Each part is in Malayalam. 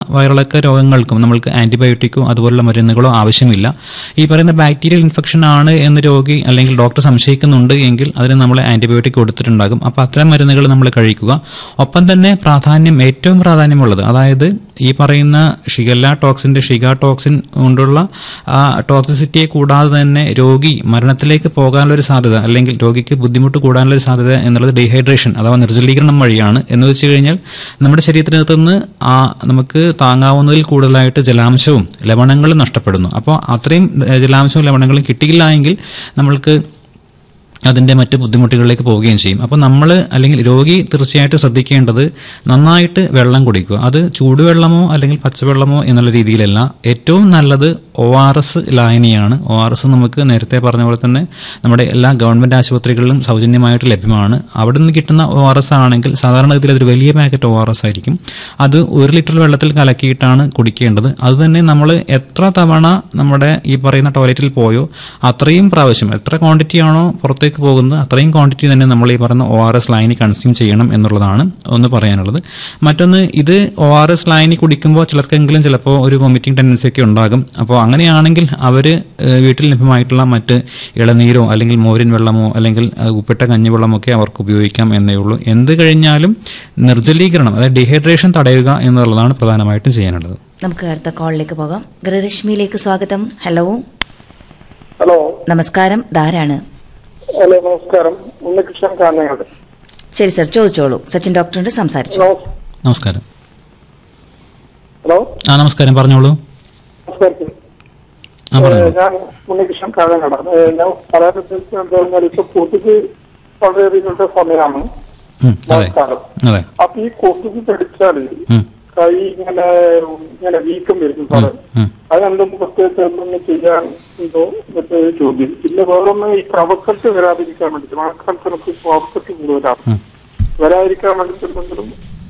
വയറിളക്ക രോഗങ്ങൾക്കും നമ്മൾക്ക് ആന്റിബയോട്ടിക്കോ അതുപോലുള്ള മരുന്നുകളോ ആവശ്യമില്ല ഈ പറയുന്ന ബാക്ടീരിയൽ ഇൻഫെക്ഷൻ ആണ് എന്ന് രോഗി അല്ലെങ്കിൽ ഡോക്ടർ സംശയിക്കുന്നുണ്ട് എങ്കിൽ അതിന് നമ്മൾ ആന്റിബയോട്ടിക് കൊടുത്തിട്ടുണ്ടാകും അപ്പോൾ അത്തരം മരുന്നുകൾ നമ്മൾ കഴിക്കുക ഒപ്പം തന്നെ പ്രാധാന്യം ഏറ്റവും പ്രാധാന്യമുള്ളത് അതായത് ഈ പറയുന്ന ഷിഗല്ല ടോക്സിന്റെ ഷിഗ ടോക്സിൻ കൊണ്ടുള്ള ആ ടോക്സിസിറ്റിയെ കൂടാതെ തന്നെ രോഗി മരണത്തിലേക്ക് പോകാനുള്ള ഒരു സാധ്യത അല്ലെങ്കിൽ രോഗിക്ക് ബുദ്ധിമുട്ട് കൂടാനുള്ള ഒരു സാധ്യത എന്നുള്ളത് ഡീഹൈഡ്രേഷൻ അഥവാ നിർജ്ജലീകരണം വഴിയാണ് എന്ന് വെച്ച് കഴിഞ്ഞാൽ നമ്മുടെ ശരീരത്തിനകത്ത് നിന്ന് ആ നമുക്ക് താങ്ങാവുന്നതിൽ കൂടുതലായിട്ട് ജലാംശവും ലവണങ്ങളും നഷ്ടപ്പെടുന്നു അപ്പോൾ അത്രയും ഏഹ്, ജലാംശവും ലവണങ്ങളും കിട്ടിയില്ല എങ്കിൽ നമ്മൾക്ക് അതിൻ്റെ മറ്റ് ബുദ്ധിമുട്ടുകളിലേക്ക് പോവുകയും ചെയ്യും അപ്പോൾ നമ്മൾ അല്ലെങ്കിൽ രോഗി തീർച്ചയായിട്ടും ശ്രദ്ധിക്കേണ്ടത് നന്നായിട്ട് വെള്ളം കുടിക്കുക അത് ചൂടുവെള്ളമോ അല്ലെങ്കിൽ പച്ചവെള്ളമോ എന്നുള്ള രീതിയിലല്ല ഏറ്റവും നല്ലത് ഒ ആർ എസ് ലായനിയാണ് ഒ ആർ എസ് നമുക്ക് നേരത്തെ പറഞ്ഞ പോലെ തന്നെ നമ്മുടെ എല്ലാ ഗവൺമെൻറ് ആശുപത്രികളിലും സൗജന്യമായിട്ട് ലഭ്യമാണ് അവിടെ നിന്ന് കിട്ടുന്ന ഒ ആർ എസ് ആണെങ്കിൽ സാധാരണഗതിയിൽ അതൊരു വലിയ പാക്കറ്റ് ഒ ആർ എസ് ആയിരിക്കും അത് ഒരു ലിറ്റർ വെള്ളത്തിൽ കലക്കിയിട്ടാണ് കുടിക്കേണ്ടത് അത് തന്നെ നമ്മൾ എത്ര തവണ നമ്മുടെ ഈ പറയുന്ന ടോയ്ലറ്റിൽ പോയോ അത്രയും പ്രാവശ്യം എത്ര ക്വാണ്ടിറ്റി ആണോ പുറത്തേക്ക് പോകുന്നത് അത്രയും ക്വാണ്ടിറ്റി തന്നെ നമ്മൾ ഈ പറയുന്ന ഒ ആർ എസ് ലൈനി കൺസ്യൂം ചെയ്യണം എന്നുള്ളതാണ് ഒന്ന് പറയാനുള്ളത് മറ്റൊന്ന് ഇത് ഒ ആർ എസ് ലൈനി കുടിക്കുമ്പോൾ ചിലർക്കെങ്കിലും ചിലപ്പോൾ ഒരു വോമിറ്റിംഗ് ടെൻഡൻസി ഒക്കെ ഉണ്ടാകും അപ്പോൾ അങ്ങനെയാണെങ്കിൽ അവർ വീട്ടിൽ ലഭ്യമായിട്ടുള്ള മറ്റ് ഇളനീരോ അല്ലെങ്കിൽ മോരിൻ വെള്ളമോ അല്ലെങ്കിൽ ഏഹ്, ഉപ്പിട്ട കഞ്ഞിവെള്ളമോ ഒക്കെ അവർക്ക് ഉപയോഗിക്കാം എന്നേ ഉള്ളൂ എന്ത് കഴിഞ്ഞാലും നിർജ്ജലീകരണം അതായത് ഡീഹൈഡ്രേഷൻ തടയുക എന്നുള്ളതാണ് പ്രധാനമായിട്ടും ചെയ്യാനുള്ളത് നമുക്ക് അടുത്ത കോളിലേക്ക് പോകാം ഗൃഹരശ്മിയിലേക്ക് സ്വാഗതം ഹലോ ഹലോ നമസ്കാരം ധാരാണ് ഹലോ നമസ്കാരം ഉണ്ണികൃഷ്ണൻ കാഞ്ഞങ്ങാട് ശരി സർ ചോദിച്ചോളൂ സച്ചിൻ ഡോക്ടറിനോട് സംസാരിച്ചു നമസ്- നമസ്കാരം ഹലോ ആ നമസ്കാരം പറഞ്ഞോളൂ നമസ്കാരം ആ പറഞ്ഞോളൂ ഏഹ് ഞാൻ ഉണ്ണികൃഷ്ണൻ കാഞ്ഞങ്ങാടാണ് ഏഹ് ഞാൻ പറയാൻ ഉദ്ദേശിച്ചത് എന്താ പറഞ്ഞാൽ ഇപ്പൊ കൊതുക് വളരെയധികം സമയമാണ് ഉം, അതെ മഴക്കാലം അതെ അപ്പൊ ഈ കൊതുക് കടിച്ചാല് ഉം, കൈ ഇങ്ങനെ ഇങ്ങനെ വീക്കം വരുന്നു സാറേ ഉം. അതെന്തെങ്കിലും പ്രത്യേകിച്ച് എന്തെങ്കിലും ചെയ്യാൻ ഉണ്ടോ എന്നൊക്കെ ഒരു ചോദ്യം പിന്നെ വേറൊന്ന് ഈ കവക്കെട്ട് വരാതിരിക്കാൻ വേണ്ടിട്ട് മഴക്കാലത്ത് നമുക്ക് കവക്കെട്ട് കൂടുതലാണ് ഉം. വരാതിരിക്കാൻ വേണ്ടിട്ട് എന്തെങ്കിലും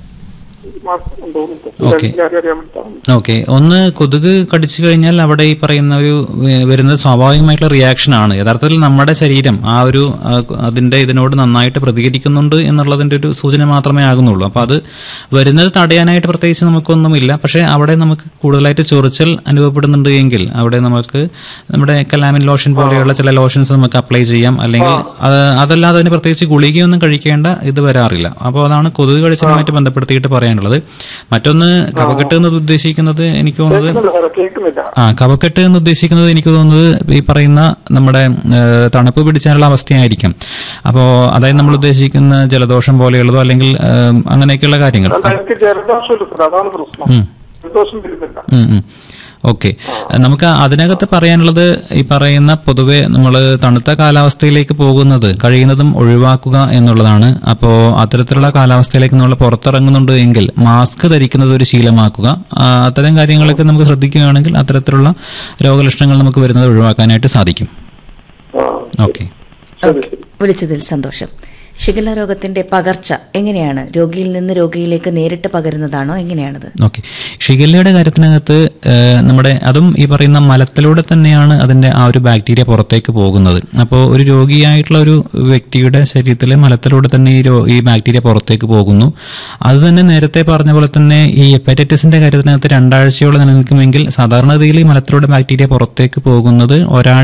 മാസം ഉണ്ടോ എന്ന് ഓക്കേ. കാര്യം അറിയാൻ വേണ്ടിയിട്ടാണ് ഓക്കെ ഒന്ന് കൊതുക് കടിച്ചു കഴിഞ്ഞാൽ അവിടെ ഈ പറയുന്ന ഒരു ഏഹ്, വരുന്നത് സ്വാഭാവികമായിട്ടുള്ള റിയാക്ഷൻ ആണ് യഥാർത്ഥത്തിൽ നമ്മുടെ ശരീരം ആ ഒരു ആ, അതിന്റെ ഇതിനോട് നന്നായിട്ട് പ്രതികരിക്കുന്നുണ്ട് എന്നുള്ളതിന്റെ ഒരു സൂചന മാത്രമേ ആകുന്നുള്ളൂ അപ്പൊ അത് വരുന്നത് തടയാനായിട്ട് പ്രത്യേകിച്ച് നമുക്കൊന്നുമില്ല പക്ഷേ അവിടെ നമുക്ക് കൂടുതലായിട്ട് ചൊറിച്ചൽ അനുഭവപ്പെടുന്നുണ്ട് എങ്കിൽ അവിടെ നമുക്ക് നമ്മുടെ കലാമിൻ ലോഷൻ പോലെയുള്ള ചില ലോഷൻസ് നമുക്ക് അപ്ലൈ ചെയ്യാം അല്ലെങ്കിൽ അത് അതല്ലാതെ അതിന് പ്രത്യേകിച്ച് ഗുളികയൊന്നും കഴിക്കേണ്ട ഇത് വരാറില്ല അപ്പോൾ അതാണ് കൊതുക് കടിച്ചതുമായിട്ട് ബന്ധപ്പെടുത്തിയിട്ട് പറയാനുള്ളത് മറ്റൊന്ന് കഫക്കെട്ട് എന്ന് ഉദ്ദേശിക്കുന്നത് എനിക്ക് തോന്നുന്നത് കേൾക്കുന്നില്ല സാറേ കേൾക്കുന്നില്ല ആ കഫക്കെട്ട് എന്ന് ഉദ്ദേശിക്കുന്നത് എനിക്ക് തോന്നുന്നത് ഈ പറയുന്ന നമ്മുടെ ഏഹ്, തണുപ്പ് പിടിച്ചാലുള്ള അവസ്ഥയായിരിക്കും അപ്പോൾ അതായത് നമ്മൾ ഉദ്ദേശിക്കുന്ന ജലദോഷം പോലെയുള്ളതോ അല്ലെങ്കിൽ ഏഹ്, അങ്ങനെയൊക്കെയുള്ള കാര്യങ്ങൾ അല്ല എനിക്ക് ജലദോഷമില്ല സാർ അതാണ് പ്രശ്നം ഉം. ജലദോഷം വരുന്നില്ല ഉം, ഉം. ഓക്കെ നമുക്ക് അതിനകത്ത് പറയാനുള്ളത് ഈ പറയുന്ന പൊതുവെ നമ്മൾ തണുത്ത കാലാവസ്ഥയിലേക്ക് പോകുന്നത് കഴിയുന്നതും ഒഴിവാക്കുക എന്നുള്ളതാണ് അപ്പോൾ അത്തരത്തിലുള്ള കാലാവസ്ഥയിലേക്ക് നമ്മൾ പുറത്തിറങ്ങുന്നുണ്ട് എങ്കിൽ മാസ്ക് ധരിക്കുന്നത് ഒരു ശീലമാക്കുക ആ, അത്തരം കാര്യങ്ങളൊക്കെ നമുക്ക് ശ്രദ്ധിക്കുകയാണെങ്കിൽ അത്തരത്തിലുള്ള രോഗലക്ഷണങ്ങൾ നമുക്ക് വരുന്നത് ഒഴിവാക്കാനായിട്ട് സാധിക്കും ആ, ഓക്കെ ശരി ശരി വിളിച്ചതിൽ സന്തോഷം ഷിഗല്ല രോഗത്തിന്റെ പകർച്ച എങ്ങനെയാണ് രോഗിയിൽ നിന്ന് രോഗിയിലേക്ക് നേരിട്ട് പകരുന്നതാണോ എങ്ങനെയാണത് ഓക്കെ ഷിഗല്ലയുടെ കാര്യത്തിനകത്ത് ഏഹ്, നമ്മുടെ അതും ഈ പറയുന്ന മലത്തിലൂടെ തന്നെയാണ് അതിന്റെ ആ ഒരു ബാക്ടീരിയ പുറത്തേക്ക് പോകുന്നത് അപ്പോൾ ഒരു രോഗിയായിട്ടുള്ള ഒരു വ്യക്തിയുടെ ശരീരത്തിലെ മലത്തിലൂടെ തന്നെ ഈ രോ- ഈ ബാക്ടീരിയ പുറത്തേക്ക് പോകുന്നു അത് തന്നെ നേരത്തെ പറഞ്ഞ പോലെ തന്നെ ഈ ഹെപ്പറ്റൈറ്റിസിന്റെ കാര്യത്തിനകത്ത് രണ്ടാഴ്ചയോളം നിലനിൽക്കുമെങ്കിൽ സാധാരണഗതിയിൽ ഈ മലത്തിലൂടെ ബാക്ടീരിയ പുറത്തേക്ക് പോകുന്നത് ഒരാഴ്ച